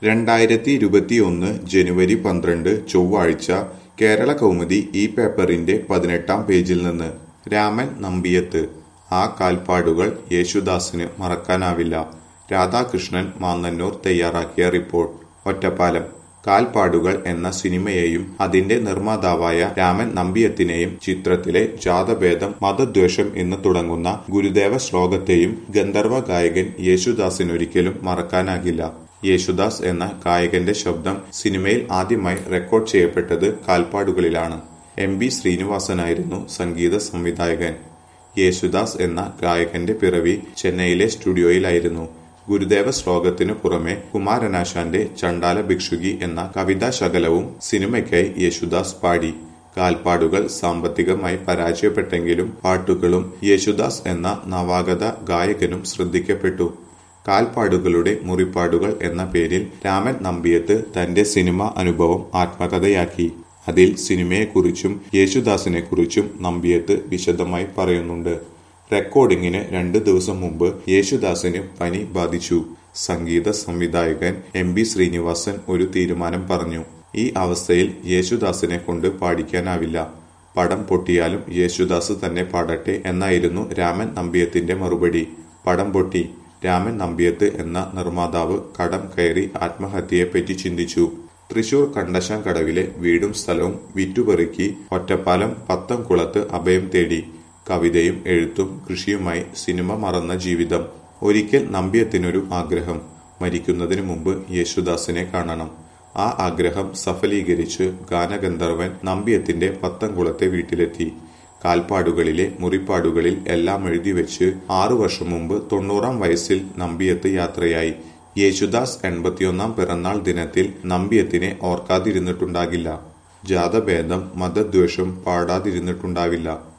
രണ്ടായിരത്തി ഇരുപത്തിയൊന്ന് ജനുവരി പന്ത്രണ്ട് ചൊവ്വാഴ്ച കേരള കൗമുദി ഈ പേപ്പറിന്റെ പതിനെട്ടാം പേജിൽ നിന്ന് രാമൻ നമ്പിയത്ത് ആ കാൽപ്പാടുകൾ യേശുദാസിന് മറക്കാനാവില്ല രാധാകൃഷ്ണൻ മാന്നന്നൂർ തയ്യാറാക്കിയ റിപ്പോർട്ട് ഒറ്റപ്പാലം കാൽപ്പാടുകൾ എന്ന സിനിമയെയും അതിന്റെ നിർമ്മാതാവായ രാമൻ നമ്പിയത്തിനെയും ചിത്രത്തിലെ ജാതഭേദം മതദ്വേഷം എന്ന് തുടങ്ങുന്ന ഗുരുദേവ ശ്ലോകത്തെയും ഗന്ധർവ ഗായകൻ യേശുദാസിനൊരിക്കലും മറക്കാനാകില്ല യേശുദാസ് എന്ന ഗായകന്റെ ശബ്ദം സിനിമയിൽ ആദ്യമായി റെക്കോർഡ് ചെയ്യപ്പെട്ടത് കാൽപ്പാടുകളിലാണ് എം ബി ശ്രീനിവാസനായിരുന്നു സംഗീത സംവിധായകൻ യേശുദാസ് എന്ന ഗായകന്റെ പിറവി ചെന്നൈയിലെ സ്റ്റുഡിയോയിലായിരുന്നു ഗുരുദേവ ശ്ലോകത്തിനു പുറമെ കുമാരനാശാന്റെ ചണ്ടാല ഭിക്ഷുകി എന്ന കവിതാശകലവും സിനിമയ്ക്കായി യേശുദാസ് പാടി കാൽപ്പാടുകൾ സാമ്പത്തികമായി പരാജയപ്പെട്ടെങ്കിലും പാട്ടുകളും യേശുദാസ് എന്ന നവാഗത ഗായകനും ശ്രദ്ധിക്കപ്പെട്ടു കാൽപ്പാടുകളുടെ മുറിപ്പാടുകൾ എന്ന പേരിൽ രാമൻ നമ്പിയത്ത് തന്റെ സിനിമ അനുഭവം ആത്മകഥയാക്കി അതിൽ സിനിമയെക്കുറിച്ചും യേശുദാസിനെക്കുറിച്ചും നമ്പിയത്ത് വിശദമായി പറയുന്നുണ്ട് റെക്കോർഡിങ്ങിന് രണ്ട് ദിവസം മുമ്പ് യേശുദാസിന് പനി ബാധിച്ചു സംഗീത സംവിധായകൻ എം ബി ശ്രീനിവാസൻ ഒരു തീരുമാനം പറഞ്ഞു ഈ അവസ്ഥയിൽ യേശുദാസിനെ കൊണ്ട് പാടിക്കാനാവില്ല പടം പൊട്ടിയാലും യേശുദാസ് തന്നെ പാടട്ടെ എന്നായിരുന്നു രാമൻ നമ്പിയത്തിന്റെ മറുപടി പടം പൊട്ടി രാമൻ നമ്പിയത്ത് എന്ന നിർമ്മാതാവ് കടം കയറി ആത്മഹത്യയെപ്പറ്റി ചിന്തിച്ചു തൃശൂർ കണ്ടശാംകടവിലെ വീടും സ്ഥലവും വിറ്റുപെറുക്കി ഒറ്റപ്പാലം പത്തംകുളത്ത് അഭയം തേടി കവിതയും എഴുത്തും കൃഷിയുമായി സിനിമ മറന്ന ജീവിതം ഒരിക്കൽ നമ്പിയത്തിനൊരു ആഗ്രഹം മരിക്കുന്നതിന് മുമ്പ് യേശുദാസിനെ കാണണം ആ ആഗ്രഹം സഫലീകരിച്ച് ഗാനഗന്ധർവൻ നമ്പിയത്തിന്റെ പത്തംകുളത്തെ വീട്ടിലെത്തി കാൽപ്പാടുകളിലെ മുറിപ്പാടുകളിൽ എല്ലാം എഴുതിവെച്ച് ആറു വർഷം മുമ്പ് തൊണ്ണൂറാം വയസ്സിൽ നമ്പിയത്ത് യാത്രയായി യേശുദാസ് എൺപത്തിയൊന്നാം പിറന്നാൾ ദിനത്തിൽ നമ്പിയത്തിനെ ഓർക്കാതിരുന്നിട്ടുണ്ടാകില്ല ജാതഭേദം മതദ്വേഷം പാടാതിരുന്നിട്ടുണ്ടാവില്ല